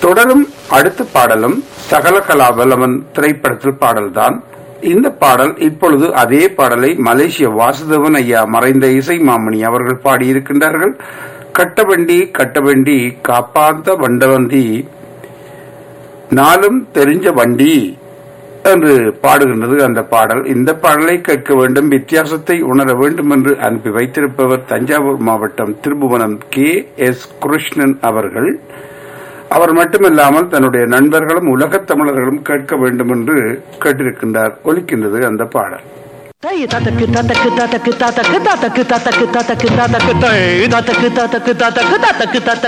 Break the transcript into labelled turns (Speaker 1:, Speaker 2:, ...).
Speaker 1: தொடரும் அடுத்த பாடலும் சகல கலாவல்லவன் திரைப்படத்தில் பாடல்தான் இந்த பாடல் இப்பொழுது அதே பாடலை மலேசிய வாசுதேவன் ஐயா மறைந்த இசை மாமணி அவர்கள் பாடியிருக்கின்றார்கள் கட்டவண்டி கட்டவண்டி காப்பாந்த வண்டவந்தி நாளும் தெரிஞ்ச வண்டி என்று பாடுகின்றது அந்த பாடல் இந்த பாடலை கேட்க வேண்டும் வித்தியாசத்தை உணர வேண்டும் என்று அனுப்பி வைத்திருப்பவர் தஞ்சாவூர் மாவட்டம் திருபுவனம் கே எஸ் கிருஷ்ணன் அவர்கள் அவர் மட்டுமல்லாமல் தன்னுடைய நண்பர்களும் உலகத் தமிழர்களும் கேட்க வேண்டும் என்று கேட்டிருக்கின்றார் ஒலிக்கின்றது அந்த பாடல்
Speaker 2: தை ததக்கு ததக்கு ததக்கு ததக்கு ததக்கு ததக்கு ததக்கு ததக்கு தை ததக்கு ததக்கு ததக்கு ததக்கு ததக்கு